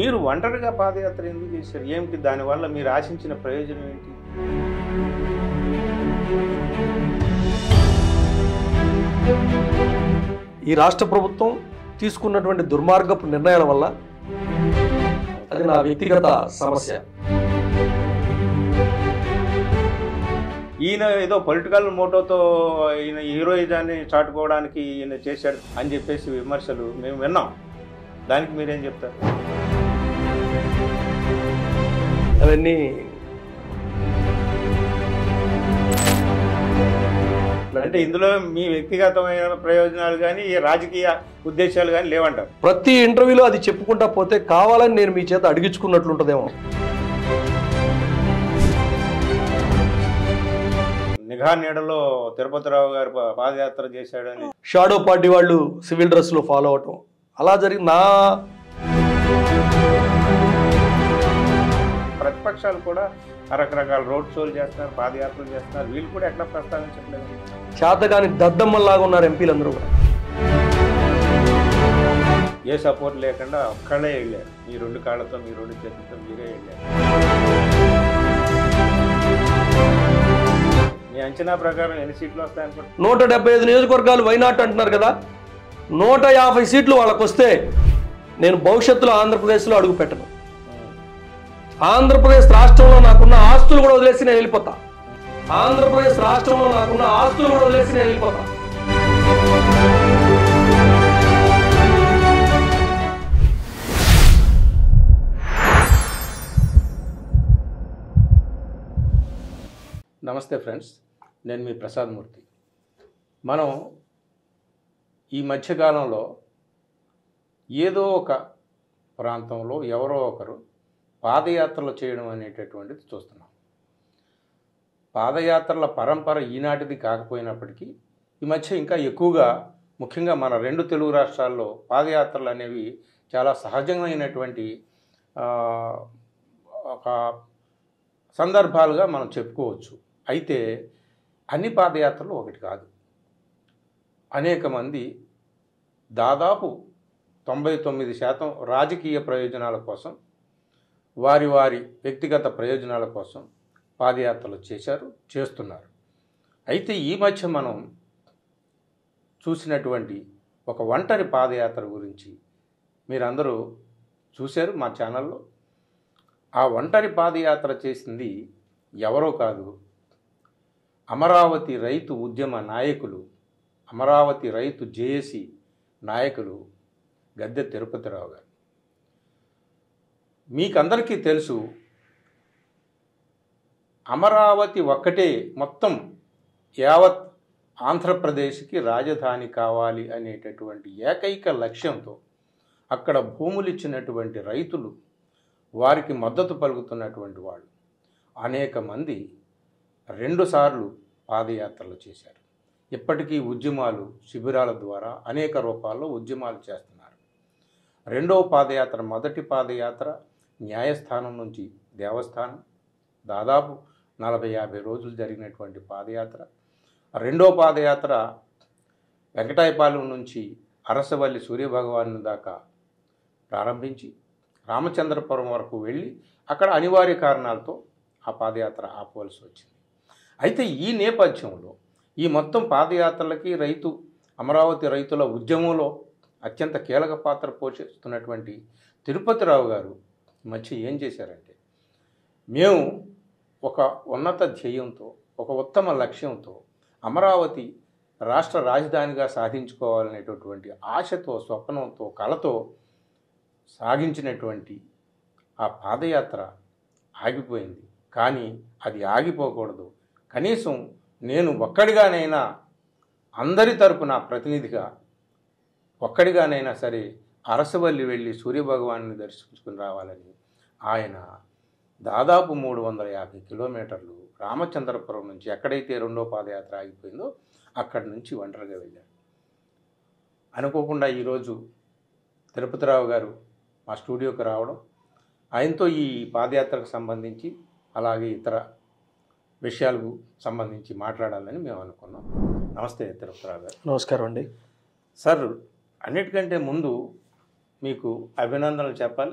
మీరు ఒంటరిగా పాదయాత్ర ఎందుకు చేశారు ఏమిటి దానివల్ల మీరు ఆశించిన ప్రయోజనం ఏంటి ఈ రాష్ట్ర ప్రభుత్వం తీసుకున్నటువంటి దుర్మార్గపు నిర్ణయాల వల్ల అది నా వ్యక్తిగత సమస్య ఈయన ఏదో పొలిటికల్ మోటోతో ఈయన హీరోయిజాన్ని చాటుకోవడానికి ఈయన చేశాడు అని చెప్పేసి విమర్శలు మేము విన్నాం దానికి మీరేం చెప్తారు అవన్నీ అంటే ఇందులో మీ వ్యక్తిగతమైన ప్రయోజనాలు కానీ ఈ రాజకీయ ఉద్దేశాలు కానీ లేవంటారు ప్రతి ఇంటర్వ్యూలో అది చెప్పుకుంటా పోతే కావాలని నేను మీ చేత అడిగించుకున్నట్లుంటదేమో నిఘా నీడలో తిరుపతిరావు గారు పా- పాదయాత్ర చేశాడని షాడో పార్టీ వాళ్ళు సివిల్ డ్రెస్లో ఫాలో అవటం అలా జరిగి నా ప్రతిపక్షాలు కూడా రకరకాల రోడ్ షోలు చేస్తున్నారు పాదయాత్రలు చేస్తున్నారు వీళ్ళు కూడా ఎట్లా ప్రస్తావించట్లేదు చేతగాని దద్దమ్మల్లాగా ఉన్నారు ఎంపీలందరూ కూడా ఏ సపోర్ట్ లేకుండా ఒక్కళ్ళే వెళ్ళారు మీ రెండు కాళ్ళతో మీ రెండు చేతులతో మీరే వెళ్ళారు మీ అంచనా ప్రకారం ఎన్ని సీట్లు వస్తాయనుకుంటున్నారు నూట డెబ్బై ఐదు నియోజకవర్గాలు వైనాట్ అంటున్నారు కదా నూట యాభై సీట్లు వాళ్ళకు వస్తే నేను భవిష్యత్తులో ఆంధ్రప్రదేశ్లో అడుగు పెట్టను ఆంధ్రప్రదేశ్ రాష్ట్రంలో నాకున్న ఆస్తులు కూడా వదిలేసి నేను వెళ్ళిపోతా ఆంధ్రప్రదేశ్ రాష్ట్రంలో నాకున్న ఆస్తులు కూడా వదిలేసి నేను వెళ్ళిపోతా నమస్తే ఫ్రెండ్స్ నేను మీ ప్రసాద్ మూర్తి మనం ఈ మధ్యకాలంలో ఏదో ఒక ప్రాంతంలో ఎవరో ఒకరు పాదయాత్రలు చేయడం అనేటటువంటిది చూస్తున్నాం పాదయాత్రల పరంపర ఈనాటిది కాకపోయినప్పటికీ ఈ మధ్య ఇంకా ఎక్కువగా ముఖ్యంగా మన రెండు తెలుగు రాష్ట్రాల్లో పాదయాత్రలు అనేవి చాలా సహజమైనటువంటి ఆ, ఒక సందర్భాలుగా మనం చెప్పుకోవచ్చు అయితే అన్ని పాదయాత్రలు ఒకటి కాదు అనేక మంది దాదాపు తొంభై తొమ్మిది శాతం రాజకీయ ప్రయోజనాల కోసం వారి వారి వ్యక్తిగత ప్రయోజనాల కోసం పాదయాత్రలు చేశారు చేస్తున్నారు అయితే ఈ మధ్య మనం చూసినటువంటి ఒక ఒంటరి పాదయాత్ర గురించి మీరందరూ చూశారు మా ఛానల్లో ఆ ఒంటరి పాదయాత్ర చేసింది ఎవరో కాదు అమరావతి రైతు ఉద్యమ నాయకులు అమరావతి రైతు జేఏసీ నాయకులు గద్దె తిరుపతిరావు గారు మీకందరికీ తెలుసు అమరావతి ఒక్కటే మొత్తం యావత్ ఆంధ్రప్రదేశ్కి రాజధాని కావాలి అనేటటువంటి ఏకైక లక్ష్యంతో అక్కడ భూములు ఇచ్చినటువంటి రైతులు వారికి మద్దతు పలుకుతున్నటువంటి వాళ్ళు అనేక మంది రెండుసార్లు పాదయాత్రలు చేశారు ఇప్పటికీ ఉద్యమాలు శిబిరాల ద్వారా అనేక రూపాల్లో ఉద్యమాలు చేస్తున్నారు రెండవ పాదయాత్ర మొదటి పాదయాత్ర న్యాయస్థానం నుంచి దేవస్థానం దాదాపు నలభై యాభై రోజులు జరిగినటువంటి పాదయాత్ర రెండో పాదయాత్ర వెంకటాయపాలెం నుంచి అరసవల్లి సూర్యభగవాను దాకా ప్రారంభించి రామచంద్రపురం వరకు వెళ్ళి అక్కడ అనివార్య కారణాలతో ఆ పాదయాత్ర ఆపవలసి వచ్చింది అయితే ఈ నేపథ్యంలో ఈ మొత్తం పాదయాత్రలకి రైతు అమరావతి రైతుల ఉద్యమంలో అత్యంత కీలక పాత్ర పోషిస్తున్నటువంటి తిరుపతిరావు గారు ఈ మధ్య ఏం చేశారంటే మేము ఒక ఉన్నత ధ్యేయంతో ఒక ఉత్తమ లక్ష్యంతో అమరావతి రాష్ట్ర రాజధానిగా సాధించుకోవాలనేటటువంటి ఆశతో స్వప్నంతో కలతో సాగించినటువంటి ఆ పాదయాత్ర ఆగిపోయింది కానీ అది ఆగిపోకూడదు కనీసం నేను ఒక్కడిగానైనా అందరి తరపున ప్రతినిధిగా ఒక్కడిగానైనా సరే అరసవల్లి వెళ్ళి సూర్యభగవాన్ని దర్శించుకుని రావాలని ఆయన దాదాపు మూడు వందల యాభై కిలోమీటర్లు రామచంద్రపురం నుంచి ఎక్కడైతే రెండో పాదయాత్ర ఆగిపోయిందో అక్కడి నుంచి ఒంటరిగా వెళ్ళారు అనుకోకుండా ఈరోజు తిరుపతిరావు గారు మా స్టూడియోకి రావడం ఆయనతో ఈ పాదయాత్రకు సంబంధించి అలాగే ఇతర విషయాలకు సంబంధించి మాట్లాడాలని మేము అనుకున్నాం నమస్తే తిరుపతిరావు గారు నమస్కారం అండి సార్ అన్నిటికంటే ముందు మీకు అభినందనలు చెప్పాలి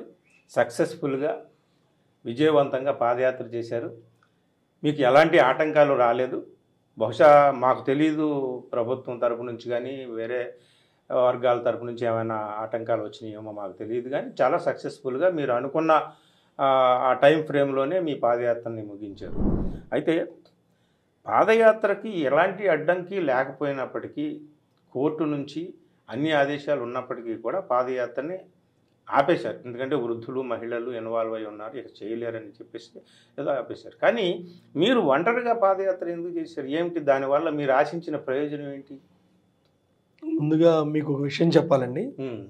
సక్సెస్ఫుల్గా విజయవంతంగా పాదయాత్ర చేశారు మీకు ఎలాంటి ఆటంకాలు రాలేదు బహుశా మాకు తెలియదు ప్రభుత్వం తరపు నుంచి కానీ వేరే వర్గాల తరపు నుంచి ఏమైనా ఆటంకాలు వచ్చినాయేమో మాకు తెలియదు కానీ చాలా సక్సెస్ఫుల్గా మీరు అనుకున్న ఆ, ఆ టైం ఫ్రేమ్లోనే మీ పాదయాత్రని ముగించారు అయితే పాదయాత్రకి ఎలాంటి అడ్డంకి లేకపోయినప్పటికీ కోర్టు నుంచి అన్ని ఆదేశాలు ఉన్నప్పటికీ కూడా పాదయాత్రని ఆపేశారు ఎందుకంటే వృద్ధులు మహిళలు ఇన్వాల్వ్ అయి ఉన్నారు ఇక చేయలేరని చెప్పేసి ఏదో ఆపేశారు కానీ మీరు ఒంటరిగా పాదయాత్ర ఎందుకు చేశారు ఏమిటి దానివల్ల మీరు ఆశించిన ప్రయోజనం ఏంటి ముందుగా మీకు ఒక విషయం చెప్పాలండి ఉమ్,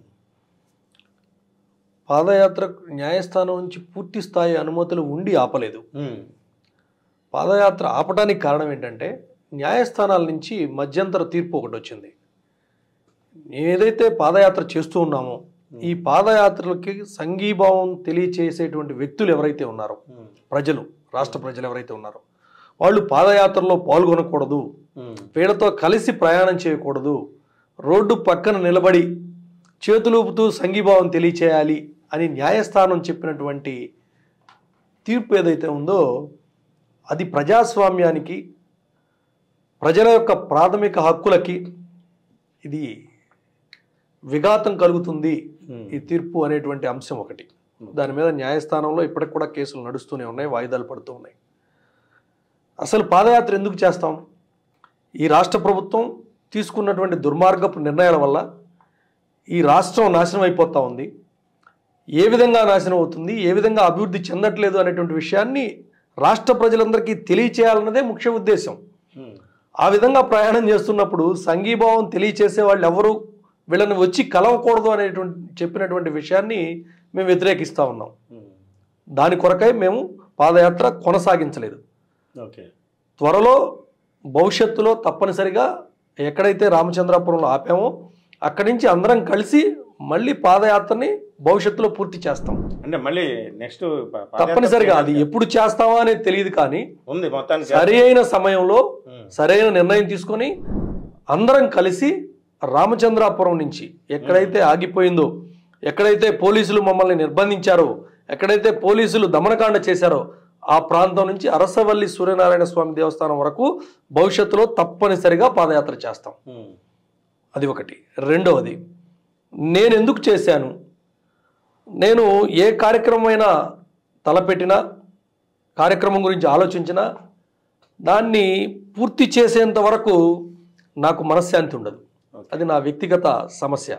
పాదయాత్ర న్యాయస్థానం నుంచి పూర్తి స్థాయి అనుమతులు ఉండి ఆపలేదు ఉమ్, పాదయాత్ర ఆపడానికి కారణం ఏంటంటే న్యాయస్థానాల నుంచి మధ్యంతర తీర్పు ఒకటి వచ్చింది ఏదైతే పాదయాత్ర చేస్తూ ఉన్నామో ఈ పాదయాత్రలకి సంఘీభావం తెలియచేసేటువంటి వ్యక్తులు ఎవరైతే ఉన్నారో ఉమ్, ప్రజలు రాష్ట్ర ప్రజలు ఎవరైతే ఉన్నారో వాళ్ళు పాదయాత్రలో పాల్గొనకూడదు ఉమ్, వీళ్ళతో కలిసి ప్రయాణం చేయకూడదు రోడ్డు పక్కన నిలబడి చేతులూపుతూ సంఘీభావం తెలియచేయాలి అని న్యాయస్థానం చెప్పినటువంటి తీర్పు ఏదైతే ఉందో అది ప్రజాస్వామ్యానికి ప్రజల యొక్క ప్రాథమిక హక్కులకి ఇది విఘాతం కలుగుతుంది ఉమ్, ఈ తీర్పు అనేటువంటి అంశం ఒకటి దాని మీద న్యాయస్థానంలో ఇప్పటికి కూడా కేసులు నడుస్తూనే ఉన్నాయి వాయిదాలు పడుతూ ఉన్నాయి అసలు పాదయాత్ర ఎందుకు చేస్తాం ఈ రాష్ట్ర ప్రభుత్వం తీసుకున్నటువంటి దుర్మార్గపు నిర్ణయాల వల్ల ఈ రాష్ట్రం నాశనం అయిపోతూ ఉంది ఏ విధంగా నాశనం అవుతుంది ఏ విధంగా అభివృద్ధి చెందట్లేదు అనేటువంటి విషయాన్ని రాష్ట్ర ప్రజలందరికీ తెలియచేయాలన్నదే ముఖ్య ఉద్దేశం ఉమ్, ఆ విధంగా ప్రయాణం చేస్తున్నప్పుడు సంఘీభావం తెలియచేసే వాళ్ళు ఎవరు వీళ్ళని వచ్చి కలవకూడదు అనేటువంటి చెప్పినటువంటి విషయాన్ని మేము వ్యతిరేకిస్తూ ఉన్నాం ఉమ్, దాని కొరకై మేము పాదయాత్ర కొనసాగించలేదు ఓకే త్వరలో భవిష్యత్తులో తప్పనిసరిగా ఎక్కడైతే రామచంద్రాపురంలో ఆపామో అక్కడి నుంచి అందరం కలిసి మళ్ళీ పాదయాత్రని భవిష్యత్తులో పూర్తి చేస్తాం అంటే మళ్ళీ నెక్స్ట్ తప్పనిసరిగా అది ఎప్పుడు చేస్తామా అనేది తెలియదు కానీ ఉంది మొత్తానికి సరి అయిన సమయంలో ఉమ్, సరైన నిర్ణయం తీసుకొని అందరం కలిసి రామచంద్రాపురం నుంచి ఎక్కడైతే ఆగిపోయిందో ఎక్కడైతే పోలీసులు మమ్మల్ని నిర్బంధించారో ఎక్కడైతే పోలీసులు దమనకాండ చేశారో ఆ ప్రాంతం నుంచి అరసవల్లి సూర్యనారాయణ స్వామి దేవస్థానం వరకు భవిష్యత్తులో తప్పనిసరిగా పాదయాత్ర చేస్తాం ఉమ్, అది ఒకటి రెండవది నేను ఎందుకు చేశాను నేను ఏ కార్యక్రమమైనా తలపెట్టినా కార్యక్రమం గురించి ఆలోచించినా దాన్ని పూర్తి చేసేంత వరకు నాకు మనశ్శాంతి ఉండదు అది నా వ్యక్తిగత సమస్య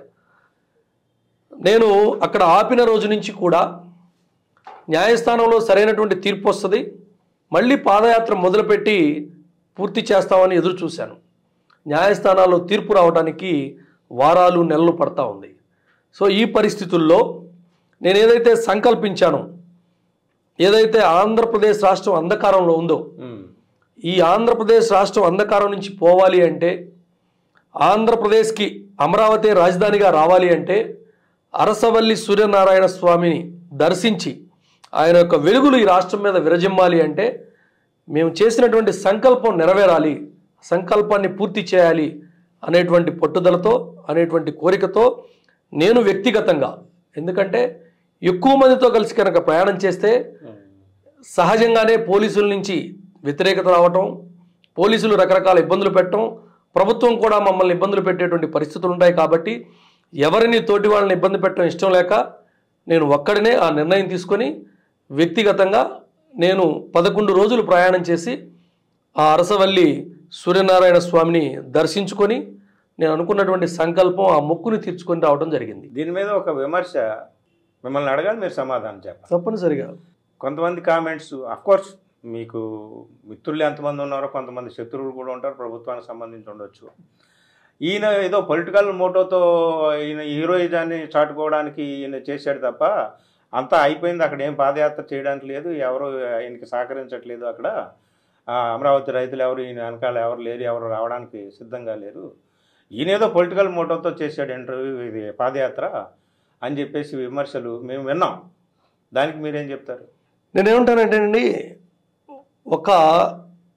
నేను అక్కడ ఆపిన రోజు నుంచి కూడా న్యాయస్థానంలో సరైనటువంటి తీర్పు వస్తుంది మళ్ళీ పాదయాత్ర మొదలుపెట్టి పూర్తి చేస్తామని ఎదురు చూశాను న్యాయస్థానాల్లో తీర్పు రావడానికి వారాలు నెలలు పడతా ఉంది సో ఈ పరిస్థితుల్లో నేను ఏదైతే సంకల్పించానో ఏదైతే ఆంధ్రప్రదేశ్ రాష్ట్రం అంధకారంలో ఉందో ఉమ్, ఈ ఆంధ్రప్రదేశ్ రాష్ట్రం అంధకారం నుంచి పోవాలి అంటే ఆంధ్రప్రదేశ్కి అమరావతి రాజధానిగా రావాలి అంటే అరసవల్లి సూర్యనారాయణ స్వామిని దర్శించి ఆయన యొక్క వెలుగులు ఈ రాష్ట్రం మీద విరజిమ్మాలి అంటే మేము చేసినటువంటి సంకల్పం నెరవేరాలి సంకల్పాన్ని పూర్తి చేయాలి అనేటువంటి పట్టుదలతో అనేటువంటి కోరికతో నేను వ్యక్తిగతంగా ఎందుకంటే ఎక్కువ మందితో కలిసి కనుక ప్రయాణం చేస్తే ఉమ్, సహజంగానే పోలీసుల నుంచి వ్యతిరేకత రావటం పోలీసులు రకరకాల ఇబ్బందులు పెట్టడం ప్రభుత్వం కూడా మమ్మల్ని ఇబ్బందులు పెట్టేటువంటి పరిస్థితులు ఉంటాయి కాబట్టి ఎవరిని తోటి వాళ్ళని ఇబ్బంది పెట్టడం ఇష్టం లేక నేను ఒక్కడినే ఆ నిర్ణయం తీసుకొని వ్యక్తిగతంగా నేను పదకొండు రోజులు ప్రయాణం చేసి ఆ అరసవల్లి సూర్యనారాయణ స్వామిని దర్శించుకొని నేను అనుకున్నటువంటి సంకల్పం ఆ మొక్కుని తీర్చుకొని రావడం జరిగింది దీని మీద ఒక విమర్శ మిమ్మల్ని అడగాలి మీరు సమాధానం చెప్పాలి తప్పనిసరిగా కొంతమంది కామెంట్స్ కోర్స్ మీకు మిత్రులు ఎంతమంది ఉన్నారో కొంతమంది శత్రువులు కూడా ఉంటారు ప్రభుత్వానికి సంబంధించి ఉండొచ్చు ఈయన ఏదో పొలిటికల్ మోటోతో ఈయన హీరోయిజాన్ని చాటుకోవడానికి ఈయన చేశాడు తప్ప అంతా అయిపోయింది అక్కడ ఏం పాదయాత్ర చేయడానికి లేదు ఎవరు ఆయనకి సహకరించట్లేదు అక్కడ ఆ, అమరావతి రైతులు ఎవరు ఈయన వెనకాల ఎవరు లేరు ఎవరు రావడానికి సిద్ధంగా లేరు ఈయన ఏదో పొలిటికల్ మోటోతో చేశాడు ఇంటర్వ్యూ ఇది పాదయాత్ర అని చెప్పేసి విమర్శలు మేము విన్నాం దానికి మీరేం చెప్తారు నేనేమంటానంటేనండి ఒక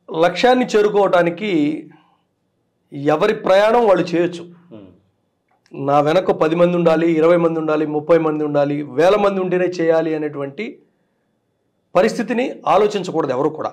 లక్ష్యాన్ని చేరుకోవటానికి ఎవరి ప్రయాణం వాళ్ళు చేయొచ్చు ఉమ్, నా వెనక పది మంది ఉండాలి ఇరవై మంది ఉండాలి ముప్పై మంది ఉండాలి వేల మంది ఉంటేనే చేయాలి అనేటువంటి పరిస్థితిని ఆలోచించకూడదు ఎవరు కూడా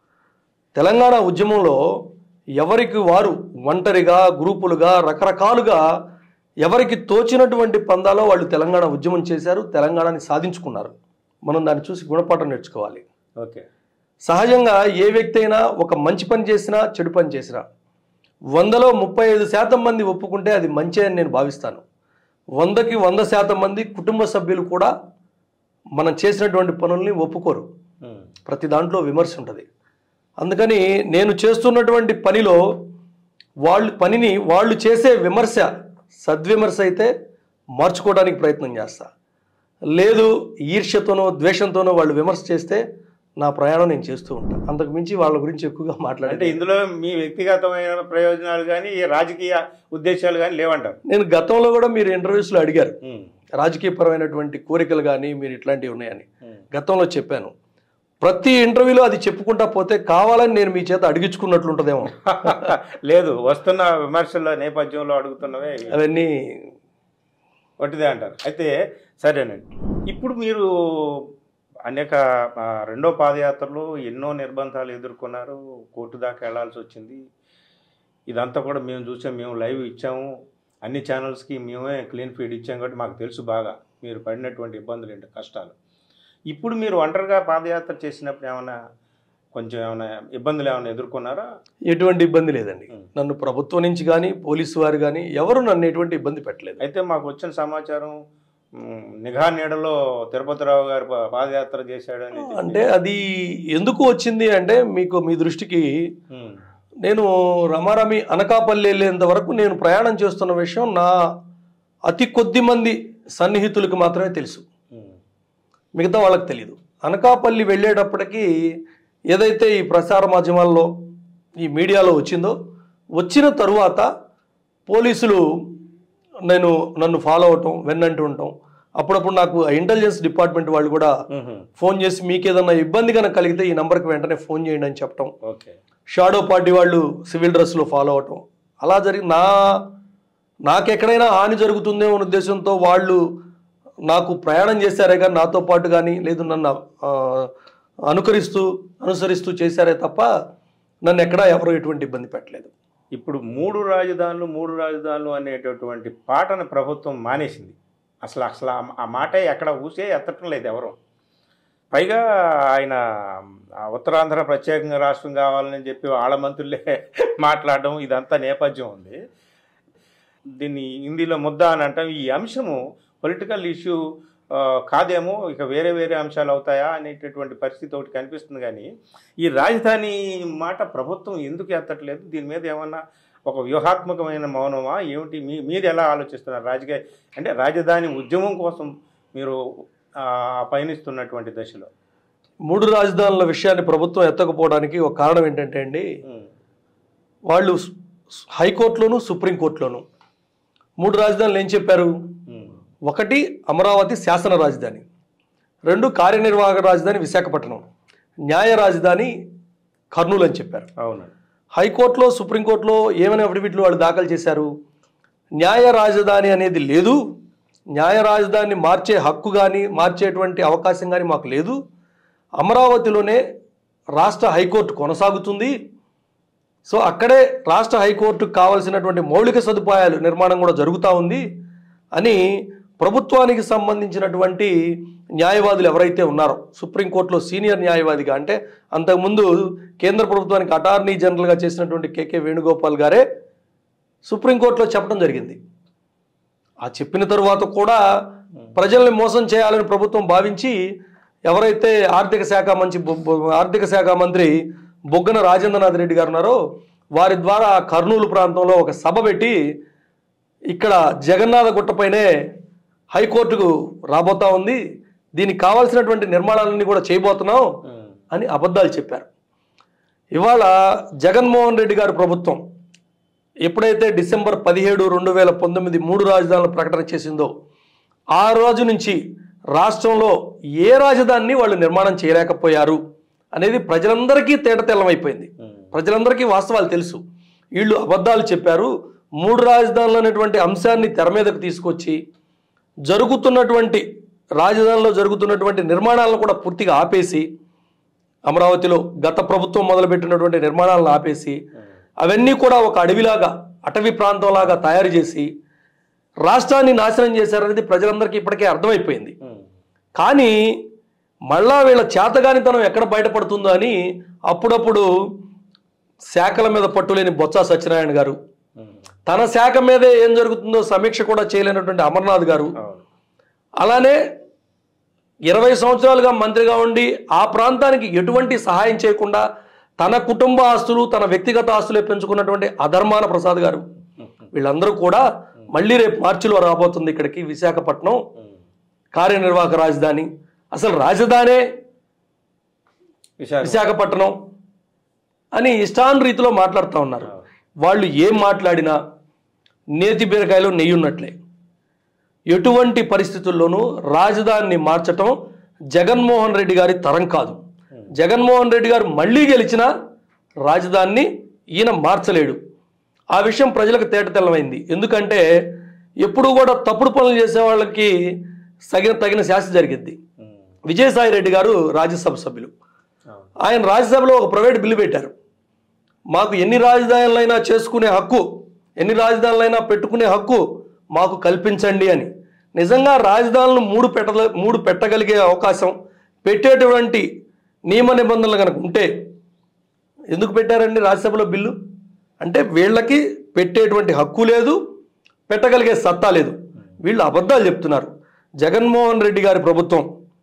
తెలంగాణ ఉద్యమంలో ఎవరికి వారు ఒంటరిగా గ్రూపులుగా రకరకాలుగా ఎవరికి తోచినటువంటి పందాలో వాళ్ళు తెలంగాణ ఉద్యమం చేశారు తెలంగాణని సాధించుకున్నారు మనం దాన్ని చూసి గుణపాఠం నేర్చుకోవాలి ఓకే సహజంగా ఏ వ్యక్తి అయినా ఒక మంచి పని చేసినా చెడు పని చేసినా వందలో ముప్పై ఐదు శాతం మంది ఒప్పుకుంటే అది మంచి అని నేను భావిస్తాను వందకి వంద శాతం మంది కుటుంబ సభ్యులు కూడా మనం చేసినటువంటి పనుల్ని ఒప్పుకోరు ఉమ్. ప్రతి దాంట్లో విమర్శ ఉంటుంది అందుకని నేను చేస్తున్నటువంటి పనిలో వాళ్ళు పనిని వాళ్ళు చేసే విమర్శ సద్విమర్శ అయితే మార్చుకోవడానికి ప్రయత్నం చేస్తా లేదు ఈర్ష్యతోనో ద్వేషంతోనో వాళ్ళు విమర్శ చేస్తే నా ప్రయాణం నేను చేస్తూ ఉంటాను అంతకు మించి వాళ్ళ గురించి ఎక్కువగా అంటే మాట్లాడంటే ఇందులో మీ వ్యక్తిగతమైన ప్రయోజనాలు కానీ ఈ రాజకీయ ఉద్దేశాలు కానీ లేవంటారు నేను గతంలో కూడా మీరు ఇంటర్వ్యూస్లో అడిగారు ఉమ్. రాజకీయపరమైనటువంటి కోరికలు కానీ మీరు ఇట్లాంటివి ఉన్నాయని ఉమ్. గతంలో చెప్పాను ప్రతి ఇంటర్వ్యూలో అది చెప్పుకుంటా పోతే కావాలని నేను మీ చేత అడిగించుకున్నట్లుంటుందేమో లేదు వస్తున్న విమర్శల నేపథ్యంలో అడుగుతున్నవే ఇవి. అవన్నీ వట్టిదే అంటారు అయితే సరేనండి ఇప్పుడు మీరు అనేక ఆ, రెండో పాదయాత్రలో ఎన్నో నిర్బంధాలు ఎదుర్కొన్నారు కోర్టు దాకా వెళ్లాల్సి వచ్చింది ఇదంతా కూడా మేము చూసాం మేము లైవ్ ఇచ్చాము అన్ని ఛానల్స్కి మేమే క్లీన్ ఫీడ్ ఇచ్చాం కాబట్టి మాకు తెలుసు బాగా మీరు పడినటువంటి ఇబ్బందులు ఏంటి కష్టాలు ఇప్పుడు మీరు ఒంటరిగా పాదయాత్ర చేసినప్పుడు ఏమైనా కొంచెం ఏమైనా ఇబ్బందులు ఏమైనా ఎదుర్కొన్నారా ఎటువంటి ఇబ్బంది లేదండి ఉం. నన్ను ప్రభుత్వం నుంచి కానీ పోలీసు వారు కానీ ఎవరు నన్ను ఎటువంటి ఇబ్బంది పెట్టలేదు అయితే మాకు వచ్చిన సమాచారం మ్, నిఘా నీడలో తిరుపతిరావు గారు పా- పాదయాత్ర చేశాడని చెప్పి. అంటే అది ఎందుకు వచ్చింది అంటే మీకు మీ దృష్టికి మ్, నేను రమారమి అనకాపల్లి వెళ్ళేంత వరకు నేను ప్రయాణం చేస్తున్న విషయం నా అతి కొద్ది మంది సన్నిహితులకు మాత్రమే తెలుసు మ్, మిగతా వాళ్ళకి తెలియదు అనకాపల్లి వెళ్ళేటప్పటికి ఏదైతే ఈ ప్రసార మాధ్యమాల్లో ఈ మీడియాలో వచ్చిందో వచ్చిన తరువాత పోలీసులు నేను నన్ను ఫాలో అవటం వెన్నంటూ ఉంటాం అప్పుడప్పుడు నాకు ఇంటెలిజెన్స్ డిపార్ట్మెంట్ వాళ్ళు కూడా మ్హూ. ఫోన్ చేసి మీకు ఏదన్నా ఇబ్బంది కనుక కలిగితే ఈ నంబర్కి వెంటనే ఫోన్ చేయండి అని చెప్పటం ఓకే షాడో పార్టీ వాళ్ళు సివిల్ డ్రెస్లో ఫాలో అవటం అలా జరిగి నా నాకెక్కడైనా హాని జరుగుతుందేమో అనే ఉద్దేశంతో వాళ్ళు నాకు ప్రయాణం చేశారే కానీ నాతో పాటు కానీ లేదు నన్ను ఆ, అనుకరిస్తూ అనుసరిస్తూ చేశారే తప్ప నన్ను ఎక్కడా ఎవరు ఎటువంటి ఇబ్బంది పెట్టలేదు ఇప్పుడు మూడు రాజధానులు మూడు రాజధానులు అనేటటువంటి పాటను ప్రభుత్వం మానేసింది అసలు అసలు ఆ- ఆ మాటే ఎక్కడ ఊసే ఎత్తటం లేదు ఎవరు పైగా ఆయన ఆ ఉత్తరాంధ్ర ప్రత్యేకంగా రాష్ట్రం కావాలని చెప్పి వాళ్ళ మంత్రులే మాట్లాడడం ఇదంతా నేపథ్యం ఉంది దీన్ని హిందీలో ముద్ద అని అంటాం ఈ అంశము పొలిటికల్ ఇష్యూ కాదేమో ఇక వేరే వేరే అంశాలు అవుతాయా అనేటటువంటి పరిస్థితి ఒకటి కనిపిస్తుంది కానీ ఈ రాజధాని మాట ప్రభుత్వం ఎందుకు ఎత్తట్లేదు దీని మీద ఏమన్నా ఒక వ్యూహాత్మకమైన మౌనమా ఏమిటి మీ మీరు ఎలా ఆలోచిస్తున్నారు రాజకీయ అంటే రాజధాని ఉద్యమం కోసం మీరు ఆ, పయనిస్తున్నటువంటి దశలో మూడు రాజధానుల విషయాన్ని ప్రభుత్వం ఎత్తకపోవడానికి ఒక కారణం ఏంటంటే అండి ఉమ్, వాళ్ళు స్- హైకోర్టులోను సుప్రీంకోర్టులోను మూడు రాజధానులు ఏం చెప్పారు ఉమ్, ఒకటి అమరావతి శాసన రాజధాని రెండు కార్యనిర్వాహక రాజధాని విశాఖపట్నం న్యాయ రాజధాని కర్నూలు అని చెప్పారు అవును హైకోర్టులో సుప్రీంకోర్టులో ఏమైనా అఫిడవిట్లు వాళ్ళు దాఖలు చేశారు న్యాయ రాజధాని అనేది లేదు న్యాయ రాజధానిని మార్చే హక్కు కానీ మార్చేటువంటి అవకాశం కానీ మాకు లేదు అమరావతిలోనే రాష్ట్ర హైకోర్టు కొనసాగుతుంది సో అక్కడే రాష్ట్ర హైకోర్టుకు కావాల్సినటువంటి మౌలిక సదుపాయాలు నిర్మాణం కూడా జరుగుతూ ఉంది అని ప్రభుత్వానికి సంబంధించినటువంటి న్యాయవాదులు ఎవరైతే ఉన్నారో సుప్రీంకోర్టులో సీనియర్ న్యాయవాదిగా అంటే అంతకుముందు కేంద్ర ప్రభుత్వానికి అటార్నీ జనరల్గా చేసినటువంటి కేకే వేణుగోపాల్ గారే సుప్రీంకోర్టులో చెప్పడం జరిగింది ఆ చెప్పిన తరువాత కూడా ప్రజల్ని మోసం చేయాలని ప్రభుత్వం భావించి ఎవరైతే ఆర్థిక శాఖ మంచి బొ- బొ- ఆర్థిక శాఖ మంత్రి బొగ్గన రాజేంద్రనాథ్ రెడ్డి గారు ఉన్నారో వారి ద్వారా కర్నూలు ప్రాంతంలో ఒక సభ పెట్టి ఇక్కడ జగన్నాథ గుట్టపైనే హైకోర్టుకు రాబోతా ఉంది దీనికి కావాల్సినటువంటి నిర్మాణాలన్నీ కూడా చేయబోతున్నాం ఉమ్, అని అబద్ధాలు చెప్పారు ఇవాళ జగన్మోహన్ రెడ్డి గారి ప్రభుత్వం ఎప్పుడైతే డిసెంబర్ పదిహేడు రెండు వేల పంతొమ్మిది మూడు రాజధానుల ప్రకటన చేసిందో ఆ రోజు నుంచి రాష్ట్రంలో ఏ రాజధానిని వాళ్ళు నిర్మాణం చేయలేకపోయారు అనేది ప్రజలందరికీ తేటతెల్లమైపోయింది ఉమ్, ప్రజలందరికీ వాస్తవాలు తెలుసు వీళ్ళు అబద్ధాలు చెప్పారు మూడు రాజధానులు అనేటువంటి అంశాన్ని తెర మీదకు తీసుకొచ్చి జరుగుతున్నటువంటి రాజధానిలో జరుగుతున్నటువంటి నిర్మాణాలను కూడా పూర్తిగా ఆపేసి అమరావతిలో గత ప్రభుత్వం మొదలుపెట్టినటువంటి నిర్మాణాలను ఆపేసి అవన్నీ కూడా ఒక అడవిలాగా అటవీ ప్రాంతంలాగా తయారు చేసి రాష్ట్రాన్ని నాశనం చేశారనేది ప్రజలందరికీ ఇప్పటికే అర్థమైపోయింది ఉమ్. కానీ మళ్ళా వీళ్ళ చేతగానితనం ఎక్కడ బయటపడుతుందో అని అప్పుడప్పుడు శాఖల మీద పట్టులేని బొత్స సత్యనారాయణ గారు ఉమ్. తన శాఖ మీదే ఏం జరుగుతుందో సమీక్ష కూడా చేయలేనటువంటి అమర్నాథ్ గారు అవును అలానే ఇరవై సంవత్సరాలుగా మంత్రిగా ఉండి ఆ ప్రాంతానికి ఎటువంటి సహాయం చేయకుండా తన కుటుంబ ఆస్తులు తన వ్యక్తిగత ఆస్తులే పెంచుకున్నటువంటి అధర్మాన ప్రసాద్ గారు వీళ్ళందరూ కూడా మళ్ళీ రేపు మార్చిలో రాబోతుంది ఇక్కడికి విశాఖపట్నం ఉమ్. కార్యనిర్వాహక రాజధాని అసలు రాజధానే విశాఖ విశాఖపట్నం అని ఇష్టాన్ రీతిలో మాట్లాడుతూ ఉన్నారు వాళ్ళు ఏం మాట్లాడినా నేతి బీరకాయలో నెయ్యి ఉన్నట్లే ఎటువంటి పరిస్థితుల్లోనూ రాజధానిని మార్చటం జగన్మోహన్ రెడ్డి గారి తరం కాదు జగన్మోహన్ రెడ్డి గారు మళ్ళీ గెలిచినా రాజధానిని ఈయన మార్చలేడు ఆ విషయం ప్రజలకు తేటతెల్లమైంది ఎందుకంటే ఎప్పుడు కూడా తప్పుడు పనులు చేసే వాళ్ళకి తగిన తగిన శాస్తి జరిగిద్ది ఉమ్. విజయసాయి రెడ్డి గారు రాజ్యసభ సభ్యులు అవును ఆయన రాజ్యసభలో ఒక ప్రైవేట్ బిల్లు పెట్టారు మాకు ఎన్ని రాజధానులైనా చేసుకునే హక్కు ఎన్ని రాజధానులైనా పెట్టుకునే హక్కు మాకు కల్పించండి అని నిజంగా రాజధానులను మూడు పెట్ట మూడు పెట్టగలిగే అవకాశం పెట్టేటువంటి నియమ నిబంధనలు కనుక ఉంటే ఎందుకు పెట్టారండి రాజ్యసభలో బిల్లు అంటే వీళ్ళకి పెట్టేటువంటి హక్కు లేదు పెట్టగలిగే సత్తా లేదు వీళ్ళు అబద్ధాలు చెప్తున్నారు జగన్మోహన్ రెడ్డి గారి ప్రభుత్వం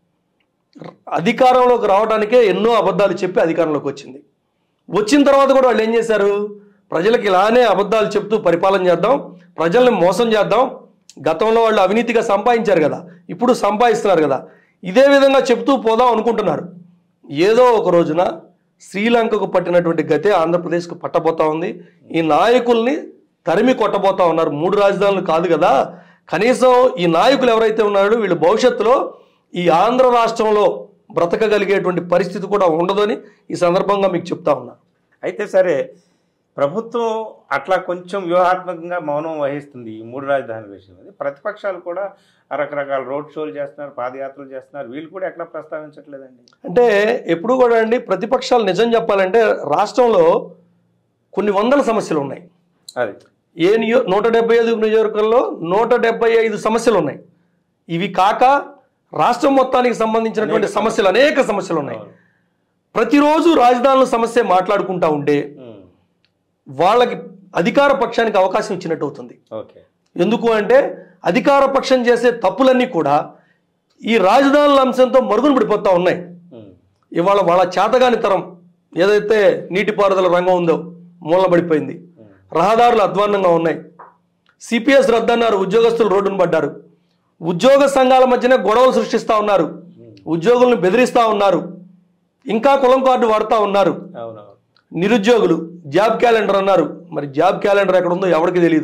అధికారంలోకి రావడానికే ఎన్నో అబద్ధాలు చెప్పి అధికారంలోకి వచ్చింది వచ్చిన తర్వాత కూడా వాళ్ళు ఏం చేశారు ప్రజలకు ఇలానే అబద్ధాలు చెప్తూ పరిపాలన చేద్దాం ప్రజల్ని మోసం చేద్దాం గతంలో వాళ్ళు అవినీతిగా సంపాదించారు కదా ఇప్పుడు సంపాదిస్తున్నారు కదా ఇదే విధంగా చెప్తూ పోదాం అనుకుంటున్నారు ఏదో ఒక రోజున శ్రీలంకకు పట్టినటువంటి గతే ఆంధ్రప్రదేశ్కు పట్టబోతా ఉంది ఈ నాయకుల్ని తరిమి కొట్టబోతా ఉన్నారు మూడు రాజధానులు కాదు కదా కనీసం ఈ నాయకులు ఎవరైతే ఉన్నారో వీళ్ళు భవిష్యత్తులో ఈ ఆంధ్ర రాష్ట్రంలో బ్రతకగలిగేటువంటి పరిస్థితి కూడా ఉండదని ఈ సందర్భంగా మీకు చెప్తా ఉన్నా అయితే సరే ప్రభుత్వం అట్లా కొంచెం వ్యూహాత్మకంగా మౌనం వహిస్తుంది ఈ మూడు రాజధానుల విషయం మీద ప్రతిపక్షాలు కూడా రకరకాల రోడ్ షోలు చేస్తున్నారు పాదయాత్రలు చేస్తున్నారు వీళ్ళు కూడా ఎట్లా ప్రస్తావించట్లేదండి అంటే ఎప్పుడు కూడా అండి ప్రతిపక్షాలు నిజం చెప్పాలంటే రాష్ట్రంలో కొన్ని వందల సమస్యలు ఉన్నాయి అది ఏ నియో నూట డెబ్బై ఐదు నియోజకవర్గంలో నూట డెబ్బై ఐదు సమస్యలు ఉన్నాయి ఇవి కాక రాష్ట్రం మొత్తానికి సంబంధించినటువంటి సమస్యలు అనేక సమస్యలు ఉన్నాయి అవును. ప్రతిరోజు రాజధానుల సమస్య మాట్లాడుకుంటా ఉంటే ఉమ్. వాళ్ళకి అధికార పక్షానికి అవకాశం ఇచ్చినట్టు అవుతుంది ఓకే ఎందుకు అంటే అధికార పక్షం చేసే తప్పులన్నీ కూడా ఈ రాజధానుల అంశంతో మరుగున పడిపోతా ఉన్నాయి ఉమ్. ఇవాళ వాళ్ళ చేతగాని తరం ఏదైతే నీటిపారుదల రంగం ఉందో మూలబడిపోయింది రహదారులు అధ్వాన్నంగా ఉన్నాయి సిపిఎస్ రద్దన్నారు ఉద్యోగస్తులు రోడ్డును పడ్డారు ఉద్యోగ సంఘాల మధ్యనే గొడవలు సృష్టిస్తూ ఉన్నారు ఉద్యోగులను బెదిరిస్తూ ఉన్నారు ఇంకా కులం కార్డు వాడుతూ ఉన్నారు అవునవును నిరుద్యోగులు జాబ్ క్యాలెండర్ అన్నారు మరి జాబ్ క్యాలెండర్ ఎక్కడ ఉందో ఎవరికి తెలియదు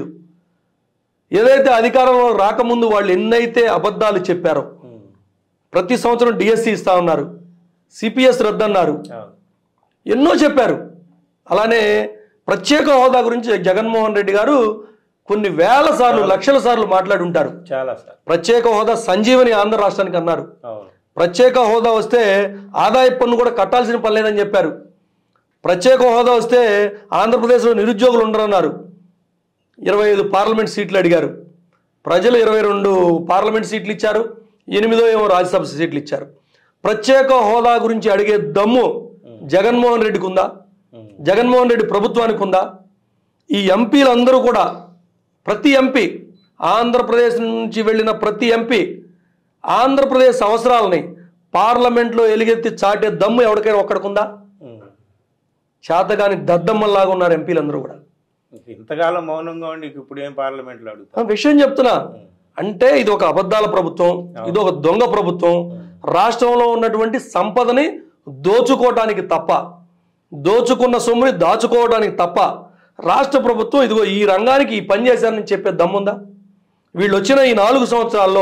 ఏదైతే అధికారంలో రాకముందు వాళ్ళు ఎన్నైతే అబద్ధాలు చెప్పారో ఉమ్. ప్రతి సంవత్సరం డిఎస్సి ఇస్తా ఉన్నారు సిపిఎస్ రద్దన్నారు అవును ఎన్నో చెప్పారు అలానే ప్రత్యేక హోదా గురించి జగన్మోహన్ రెడ్డి గారు కొన్ని వేల సార్లు లక్షల సార్లు మాట్లాడి ఉంటారు చాలా సార్ ప్రత్యేక హోదా సంజీవని ఆంధ్ర రాష్ట్రానికి అన్నారు అవును ప్రత్యేక హోదా వస్తే ఆదాయ పన్ను కూడా కట్టాల్సిన పని లేదని చెప్పారు ప్రత్యేక హోదా వస్తే ఆంధ్రప్రదేశ్లో నిరుద్యోగులు ఉండరన్నారు ఇరవై ఐదు పార్లమెంట్ సీట్లు అడిగారు ప్రజలు ఇరవై రెండు పార్లమెంట్ సీట్లు ఇచ్చారు ఎనిమిదో ఏమో రాజ్యసభ సీట్లు ఇచ్చారు ప్రత్యేక హోదా గురించి అడిగే దమ్ము జగన్మోహన్ రెడ్డికి ఉందా ఉమ్. జగన్మోహన్ రెడ్డి ప్రభుత్వానికి ఉందా ఈ ఎంపీలందరూ కూడా ప్రతి ఎంపీ ఆంధ్రప్రదేశ్ నుంచి వెళ్ళిన ప్రతి ఎంపీ ఆంధ్రప్రదేశ్ అవసరాలని పార్లమెంట్లో ఎలుగెత్తి చాటే దమ్ము ఎవరికైనా ఒక్కడికుందా ఉమ్. చేతగాని దద్దమ్మల్లాగా ఉన్నారు ఎంపీలందరూ కూడా ఇంతకాలం మౌనంగా ఉండి ఇప్పుడు ఏం పార్లమెంట్లో అడుగుతాం ఆ విషయం చెప్తున్నా అంటే ఇది ఒక అబద్ధాల ప్రభుత్వం ఇది ఒక దొంగ ప్రభుత్వం రాష్ట్రంలో ఉన్నటువంటి సంపదని దోచుకోవటానికి తప్ప దోచుకున్న సొమ్ముని దాచుకోవడానికి తప్ప రాష్ట్ర ప్రభుత్వం ఇదిగో ఈ రంగానికి ఈ పని చేశారని చెప్పే దమ్ముందా వీళ్ళు వచ్చిన ఈ నాలుగు సంవత్సరాల్లో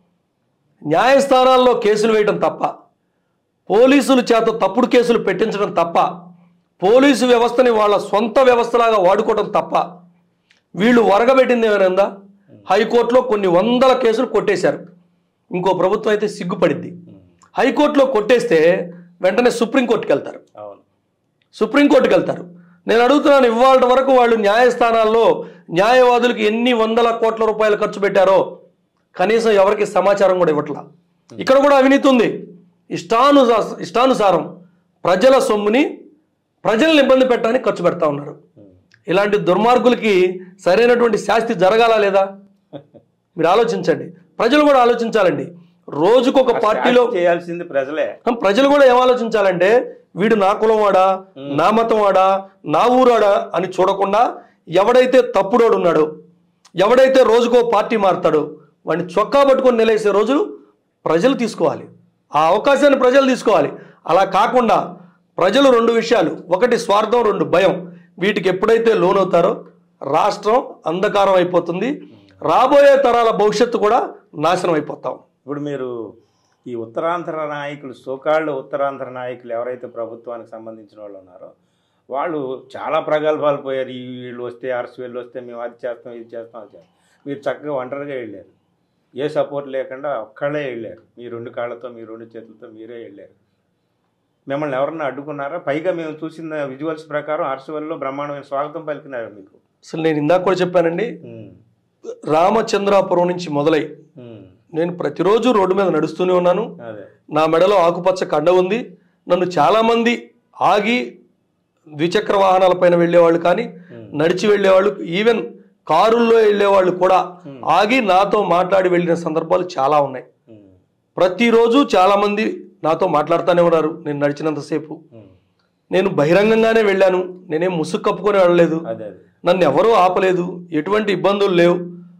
న్యాయస్థానాల్లో కేసులు వేయడం తప్ప పోలీసుల చేత తప్పుడు కేసులు పెట్టించడం తప్ప పోలీసు వ్యవస్థని వాళ్ళ సొంత వ్యవస్థలాగా వాడుకోవడం తప్ప వీళ్ళు వరగబెట్టింది ఏమైనా హైకోర్టులో కొన్ని వందల కేసులు కొట్టేశారు ఇంకో ప్రభుత్వం అయితే సిగ్గుపడింది హైకోర్టులో కొట్టేస్తే వెంటనే సుప్రీంకోర్టుకి వెళ్తారు అవును సుప్రీంకోర్టుకి వెళ్తారు నేను అడుగుతున్నాను ఇవాళ వరకు వాళ్ళు న్యాయస్థానాల్లో న్యాయవాదులకు ఎన్ని వందల కోట్ల రూపాయలు ఖర్చు పెట్టారో కనీసం ఎవరికి సమాచారం కూడా ఇవ్వట్లా ఇక్కడ కూడా అవినీతి ఉంది ఇష్టాను ఇష్టానుసారం ప్రజల సొమ్ముని ప్రజల్ని ఇబ్బంది పెట్టడానికి ఖర్చు పెడతా ఉన్నారు ఇలాంటి దుర్మార్గులకి సరైనటువంటి శాస్తి జరగాలా లేదా మీరు ఆలోచించండి ప్రజలు కూడా ఆలోచించాలండి రోజుకొక పార్టీలో స్టార్ట్ చేయాల్సింది ప్రజలే ప్రజలు కూడా ఏం ఆలోచించాలంటే వీడు నా కులం వాడా నా మతం వాడా నా ఊరాడా అని చూడకుండా ఎవడైతే తప్పుడోడు ఉన్నాడో ఎవడైతే రోజుకో పార్టీ మారుతాడో వాడిని చొక్కా పట్టుకొని నిలేసే రోజులు ప్రజలు తీసుకోవాలి ఆ అవకాశాన్ని ప్రజలు తీసుకోవాలి అలా కాకుండా ప్రజలు రెండు విషయాలు ఒకటి స్వార్థం రెండు భయం వీటికి ఎప్పుడైతే లోనవుతారో రాష్ట్రం అంధకారం అయిపోతుంది రాబోయే తరాల భవిష్యత్తు కూడా నాశనం అయిపోతాం ఇప్పుడు మీరు ఈ ఉత్తరాంధ్ర నాయకులు సోకాళ్ళు ఉత్తరాంధ్ర నాయకులు ఎవరైతే ప్రభుత్వానికి సంబంధించిన వాళ్ళు ఉన్నారో వాళ్ళు చాలా ప్రగల్భాలు పోయారు ఈ వీళ్ళు వస్తే ఆర్స్ వీళ్ళు వస్తే మేము అది చేస్తాం ఇది చేస్తాం అది చేస్తాం మీరు చక్కగా ఒంటరిగా వెళ్ళారు ఏ సపోర్ట్ లేకుండా ఒక్కళ్ళే వెళ్ళారు మీ రెండు కాళ్ళతో మీ రెండు చేతులతో మీరే వెళ్ళారు మిమ్మల్ని ఎవరన్నా అడ్డుకున్నారా పైగా మేము చూసిన విజువల్స్ ప్రకారం ఆర్సవెల్లో బ్రహ్మాండమైన స్వాగతం పలికినారు మీకు అసలు నేను ఇందాక కూడా చెప్పానండి ఉమ్, రామచంద్రాపురం నుంచి మొదలై ఉమ్, నేను ప్రతిరోజు రోడ్డు మీద నడుస్తూనే ఉన్నాను అదే నా మెడలో ఆకుపచ్చ కండ ఉంది నన్ను చాలామంది ఆగి ద్విచక్ర వాహనాలపైన వెళ్ళేవాళ్ళు కానీ నడిచి వెళ్ళేవాళ్ళు ఈవెన్ కారుల్లో వెళ్ళేవాళ్ళు కూడా ఆగి నాతో మాట్లాడి వెళ్ళిన సందర్భాలు చాలా ఉన్నాయి ఉమ్, ప్రతిరోజు చాలామంది నాతో మాట్లాడుతూనే ఉన్నారు నేను నడిచినంతసేపు ఉమ్, నేను బహిరంగంగానే వెళ్ళాను నేనేం ముసుగు కప్పుకొని వెళ్ళలేదు అదే అదే నన్ను ఎవరూ ఆపలేదు ఎటువంటి ఇబ్బందులు లేవు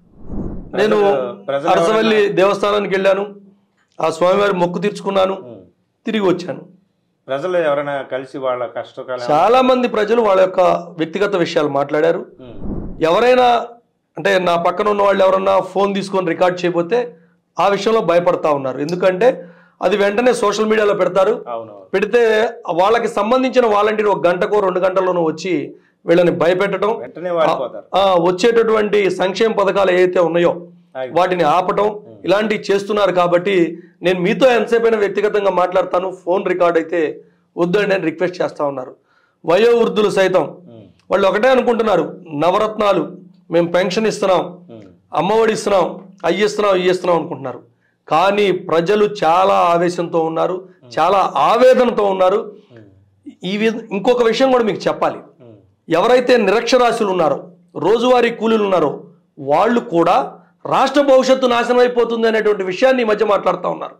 నేను ప్రజలు అరసవల్లి దేవస్థానానికి వెళ్ళాను ఆ స్వామివారి మొక్కు తీర్చుకున్నాను ఉమ్. తిరిగి వచ్చాను ప్రజలు ఎవరైనా కలిసి వాళ్ళ కష్టకాలం చాలా మంది ప్రజలు వాళ్ళ యొక్క వ్యక్తిగత విషయాలు మాట్లాడారు ఉమ్, ఎవరైనా అంటే నా పక్కన ఉన్న వాళ్ళు ఎవరన్నా ఫోన్ తీసుకొని రికార్డ్ చేయకపోతే ఆ విషయంలో భయపడతా ఉన్నారు ఎందుకంటే అది వెంటనే సోషల్ మీడియాలో పెడతారు అవునవును పెడితే వాళ్ళకి సంబంధించిన వాలంటీర్ ఒక గంటకో రెండు గంటల్లోనూ వచ్చి వీళ్ళని భయపెట్టడం వెంటనే వాడిపోతారు ఆ, వచ్చేటటువంటి సంక్షేమ పథకాలు ఏవైతే ఉన్నాయో ఆగి. వాటిని ఆపటం ఇలాంటివి చేస్తున్నారు కాబట్టి నేను మీతో ఎంతసేపైనా వ్యక్తిగతంగా మాట్లాడతాను ఫోన్ రికార్డ్ అయితే వద్దండి అని రిక్వెస్ట్ చేస్తా ఉన్నారు వయో వృద్ధులు సైతం ఉమ్, వాళ్ళు ఒకటే అనుకుంటున్నారు నవరత్నాలు మేము పెన్షన్ ఇస్తున్నాం ఉమ్, అమ్మఒడి ఇస్తున్నాం అయ్యి ఇస్తున్నాం ఇవి ఇస్తున్నాం అనుకుంటున్నారు కానీ ప్రజలు చాలా ఆవేశంతో ఉన్నారు చాలా ఆవేదనతో ఉన్నారు ఉమ్, ఈ విధ- ఇంకొక విషయం కూడా మీకు చెప్పాలి ఉమ్, ఎవరైతే నిరక్షరాస్యులు ఉన్నారో రోజువారీ కూలీలు ఉన్నారో వాళ్ళు కూడా రాష్ట్ర భవిష్యత్తు నాశనం అయిపోతుంది అనేటువంటి విషయాన్ని ఈ మధ్య మాట్లాడుతూ ఉన్నారు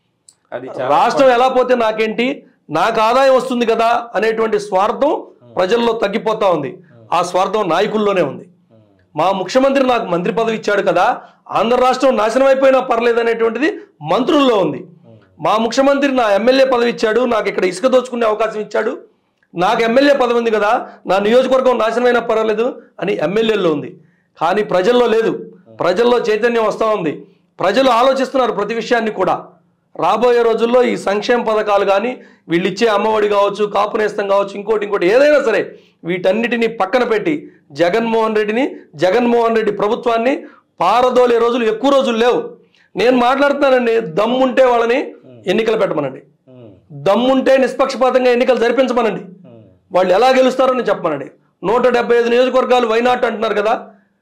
అది చాలా రాష్ట్రం ఎలా పోతే నాకేంటి నాకు ఆదాయం వస్తుంది కదా అనేటువంటి స్వార్థం ప్రజల్లో తగ్గిపోతా ఉంది ఆ స్వార్థం నాయకుల్లోనే ఉంది ఉమ్, మా ముఖ్యమంత్రి నాకు మంత్రి పదవి ఇచ్చాడు కదా ఆంధ్ర రాష్ట్రం నాశనం అయిపోయినా పర్లేదు అనేటువంటిది మంత్రుల్లో ఉంది మా ముఖ్యమంత్రి నా ఎమ్మెల్యే పదవి ఇచ్చాడు నాకు ఇక్కడ ఇసుక దోచుకునే అవకాశం ఇచ్చాడు నాకు ఎమ్మెల్యే పదవి ఉంది కదా నా నియోజకవర్గం నాశనమైనా పర్వాలేదు అని ఎమ్మెల్యేలో ఉంది కానీ ప్రజల్లో లేదు ప్రజల్లో చైతన్యం వస్తూ ఉంది ప్రజలు ఆలోచిస్తున్నారు ప్రతి విషయాన్ని కూడా రాబోయే రోజుల్లో ఈ సంక్షేమ పథకాలు కానీ వీళ్ళు ఇచ్చే అమ్మఒడి కావచ్చు కాపు నేస్తం కావచ్చు ఇంకోటి ఇంకోటి ఏదైనా సరే వీటన్నిటిని పక్కన పెట్టి జగన్మోహన్ రెడ్డిని జగన్మోహన్ రెడ్డి ప్రభుత్వాన్ని పారదోలే రోజులు ఎక్కువ రోజులు లేవు నేను మాట్లాడుతున్నానండి దమ్ముంటే వాళ్ళని ఎన్నికలు పెట్టమనండి ఉమ్, దమ్ముంటే నిష్పక్షపాతంగా ఎన్నికలు జరిపించమనండి ఉమ్, వాళ్ళు ఎలా గెలుస్తారో నేను చెప్పమనండి నూట డెబ్బై ఐదు నియోజకవర్గాలు వైనాట్ అంటున్నారు కదా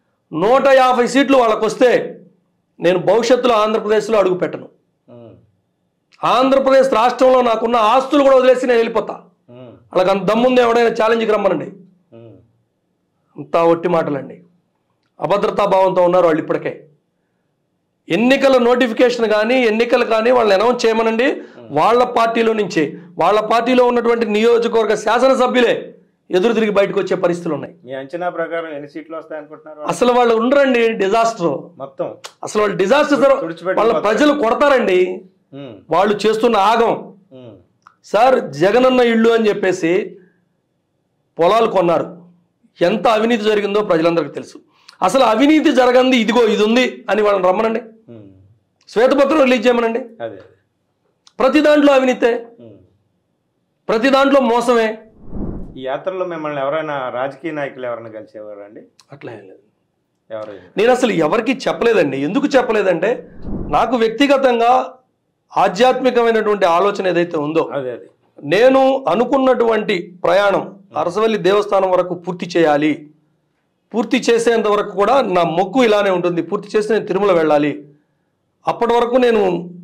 నూట యాభై సీట్లు వాళ్ళకు వస్తే నేను భవిష్యత్తులో ఆంధ్రప్రదేశ్లో అడుగు పెట్టను ఉమ్, ఆంధ్రప్రదేశ్ రాష్ట్రంలో నాకున్న ఆస్తులు కూడా వదిలేసి నేను వెళ్ళిపోతా ఉమ్, వాళ్ళకి అంత దమ్ముంది ఎవడైనా ఛాలెంజ్కి రమ్మనండి ఉమ్, అంతా ఒట్టి మాటలండి అభద్రతా భావంతో ఉన్నారు వాళ్ళు ఇప్పటికే ఎన్నికల నోటిఫికేషన్ కానీ ఎన్నికలు కానీ వాళ్ళని అనౌన్స్ చేయమనండి వాళ్ళ పార్టీలో నుంచే వాళ్ళ పార్టీలో ఉన్నటువంటి నియోజకవర్గ శాసనసభ్యులే ఎదురు తిరిగి బయటకు వచ్చే పరిస్థితులు ఉన్నాయి మీ అంచనా ప్రకారం ఎన్ని సీట్లు వస్తాయి అనుకుంటున్నారు అసలు వాళ్ళు ఉండరండి డిజాస్టర్ మొత్తం అసలు వాళ్ళు డిజాస్టర్ తుడిచిపెట్టి వాళ్ళ ప్రజలు కొడతారండి ఉమ్, వాళ్ళు చేస్తున్న ఆగం ఉమ్, సార్ జగనన్న ఇళ్ళు అని చెప్పేసి పొలాలు కొన్నారు ఎంత అవినీతి జరిగిందో ప్రజలందరికీ తెలుసు అసలు అవినీతి జరగంది ఇదిగో ఇది ఉంది అని వాళ్ళని రమ్మనండి ఉమ్, శ్వేతపత్రం రిలీజ్ చేయమనండి అదే అదే ప్రతి దాంట్లో అవినీతే ఉమ్. ప్రతి దాంట్లో మోసమే ఈ యాత్రలో మిమ్మల్ని ఎవరైనా రాజకీయ నాయకులు ఎవరైనా కలిసేవారు అండి అట్లా ఏం లేదు ఎవరైనా నేను అసలు ఎవరికి చెప్పలేదండి ఎందుకు చెప్పలేదంటే నాకు వ్యక్తిగతంగా ఆధ్యాత్మికమైనటువంటి ఆలోచన ఏదైతే ఉందో అదే అదే నేను అనుకున్నటువంటి ప్రయాణం అరసవల్లి దేవస్థానం వరకు పూర్తి చేయాలి పూర్తి చేసేంత వరకు కూడా నా మొక్కు ఇలానే ఉంటుంది పూర్తి చేసి నేను తిరుమల వెళ్ళాలి అప్పటి వరకు నేను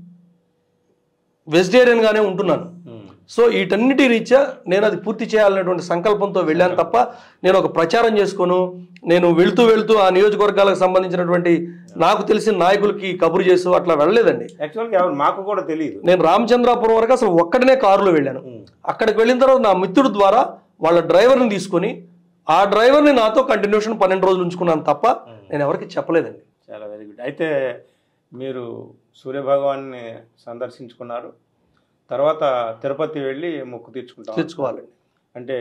వెజిటేరియన్గానే ఉంటున్నాను ఉమ్. సో వీటన్నిటి రీత్యా నేను అది పూర్తి చేయాలనేటువంటి సంకల్పంతో వెళ్ళాను తప్ప నేను ఒక ప్రచారం చేసుకోను నేను వెళ్తూ వెళ్తూ ఆ నియోజకవర్గాలకు సంబంధించినటువంటి నాకు తెలిసిన నాయకులకి కబురు చేస్తూ అట్లా వెళ్ళలేదండి యాక్చువల్గా ఎవరు మాకు కూడా తెలియదు నేను రామచంద్రాపురం వరకు అసలు ఒక్కడనే కారులో వెళ్ళాను అక్కడికి వెళ్ళిన తర్వాత నా మిత్రుడు ద్వారా వాళ్ళ డ్రైవర్ని తీసుకొని ఆ డ్రైవర్ని నాతో కంటిన్యూషన్ పన్నెండు రోజులు ఉంచుకున్నాను తప్ప నేను ఎవరికి చెప్పలేదండి చాలా వెరీ గుడ్ అయితే మీరు సూర్యభగవాన్ని సందర్శించుకున్నారు తర్వాత తిరుపతి వెళ్ళి మొక్కు తీర్చుకుంటాం తెచ్చుకోవాలండి అంటే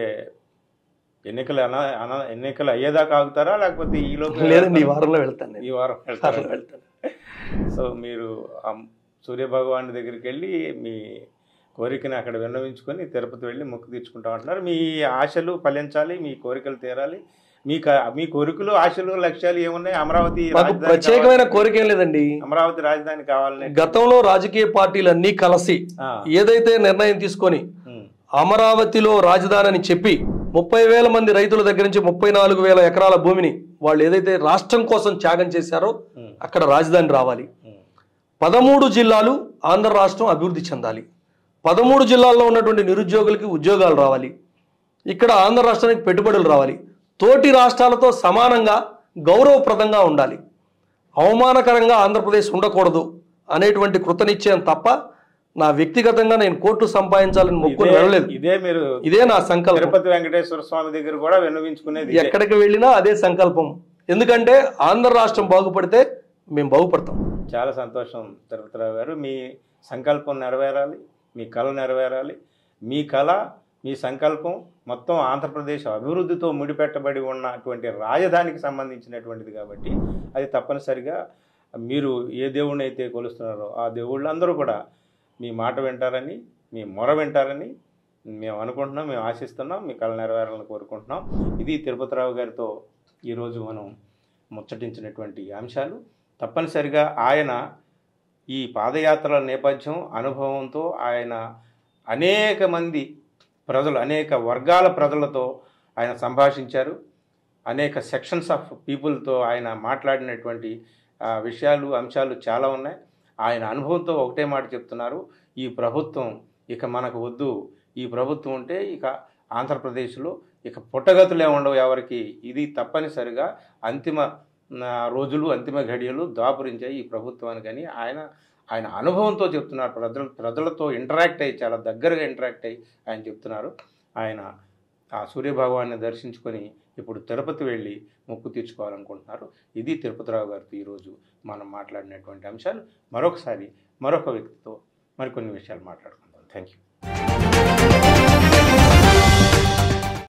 ఎన్నికలు అన అన ఎన్నికలు అయ్యేదాకా ఆగుతారా లేకపోతే ఈ లోపు లేదండి ఈ వారంలో వెళ్తాను నేను ఈ వారం వారంలో వెళ్తారా వెళ్తాను సో మీరు ఆ సూర్యభగవాన్ దగ్గరికి వెళ్ళి మీ కోరికని అక్కడ విన్నవించుకొని తిరుపతి వెళ్ళి మొక్కు తీర్చుకుంటాం అంటున్నారు మీ ఆశలు ఫలించాలి మీ కోరికలు తీరాలి మీ క- మీ కోరికలు ఆశలు లక్ష్యాలు ఏమున్నాయి అమరావతి మాకు రాజధాని ప్రత్యేకమైన కావాలి. కోరిక ఏం లేదండి అమరావతి రాజధాని కావాలని గతంలో రాజకీయ పార్టీలన్నీ కలిసి ఆ, ఏదైతే నిర్ణయం తీసుకొని ఉమ్, అమరావతిలో రాజధాని అని చెప్పి ముప్పై వేల మంది రైతుల దగ్గర నుంచి ముప్పై నాలుగు వేల ఎకరాల భూమిని వాళ్ళు ఏదైతే రాష్ట్రం కోసం త్యాగం చేశారో ఉమ్, అక్కడ రాజధాని రావాలి ఉమ్, పదమూడు జిల్లాలు ఆంధ్ర రాష్ట్రం అభివృద్ధి చెందాలి పదమూడు జిల్లాల్లో ఉన్నటువంటి నిరుద్యోగులకి ఉద్యోగాలు రావాలి ఇక్కడ ఆంధ్ర రాష్ట్రానికి పెట్టుబడులు రావాలి తోటి రాష్ట్రాలతో సమానంగా గౌరవప్రదంగా ఉండాలి అవమానకరంగా ఆంధ్రప్రదేశ్ ఉండకూడదు అనేటువంటి కృతనిశ్చయం తప్ప నా వ్యక్తిగతంగా నేను కోర్టు సంపాదించాలని మొక్కుని ఇదే- వెళ్ళలేదు ఇదే మీరు ఇదే నా సంకల్పం తిరుపతి వెంకటేశ్వర స్వామి దగ్గర కూడా విన్నవించుకునేది ఇదే. ఎక్కడికి వెళ్ళినా అదే సంకల్పం ఎందుకంటే ఆంధ్ర రాష్ట్రం బాగుపడితే మేము బాగుపడతాం చాలా సంతోషం తిరుపతిరావు గారు మీ సంకల్పం నెరవేరాలి మీ కళ నెరవేరాలి మీ కళ మీ సంకల్పం మొత్తం ఆంధ్రప్రదేశ్ అభివృద్ధితో ముడిపెట్టబడి ఉన్నటువంటి రాజధానికి సంబంధించినటువంటిది కాబట్టి అది తప్పనిసరిగా మీరు ఏ దేవుడిని అయితే కొలుస్తున్నారో ఆ దేవుళ్ళందరూ కూడా మీ మాట వింటారని మీ మొర వింటారని మేము అనుకుంటున్నాం మేము ఆశిస్తున్నాం మీ కళ నెరవేరాలని కోరుకుంటున్నాం ఇది తిరుపతిరావు గారితో ఈరోజు మనం ముచ్చటించినటువంటి అంశాలు తప్పనిసరిగా ఆయన ఈ పాదయాత్రల నేపథ్యం అనుభవంతో ఆయన అనేక మంది ప్రజలు అనేక వర్గాల ప్రజలతో ఆయన సంభాషించారు అనేక సెక్షన్స్ ఆఫ్ పీపుల్తో ఆయన మాట్లాడినటువంటి ఆ, విషయాలు అంశాలు చాలా ఉన్నాయి ఆయన అనుభవంతో ఒకటే మాట చెప్తున్నారు ఈ ప్రభుత్వం ఇక మనకు వద్దు ఈ ప్రభుత్వం ఉంటే ఇక ఆంధ్రప్రదేశ్లో ఇక పుట్టగతులే ఉండవు ఎవరికి ఇది తప్పనిసరిగా అంతిమ ఆ, రోజులు అంతిమ ఘడియలు దాపురించాయి ఈ ప్రభుత్వానికి అని ఆయన ఆయన అనుభవంతో చెప్తున్నారు ప్రజల ప్రజలతో ఇంటరాక్ట్ అయ్యి చాలా దగ్గరగా ఇంటరాక్ట్ అయ్యి ఆయన చెప్తున్నారు ఆయన ఆ సూర్యభగవాన్ని దర్శించుకొని ఇప్పుడు తిరుపతి వెళ్ళి మొక్కు తీర్చుకోవాలనుకుంటున్నారు ఇది తిరుపతిరావు గారితో ఈరోజు మనం మాట్లాడినటువంటి అంశాలు మరొకసారి మరొక వ్యక్తితో మరికొన్ని విషయాలు మాట్లాడుకుందాం థ్యాంక్ యూ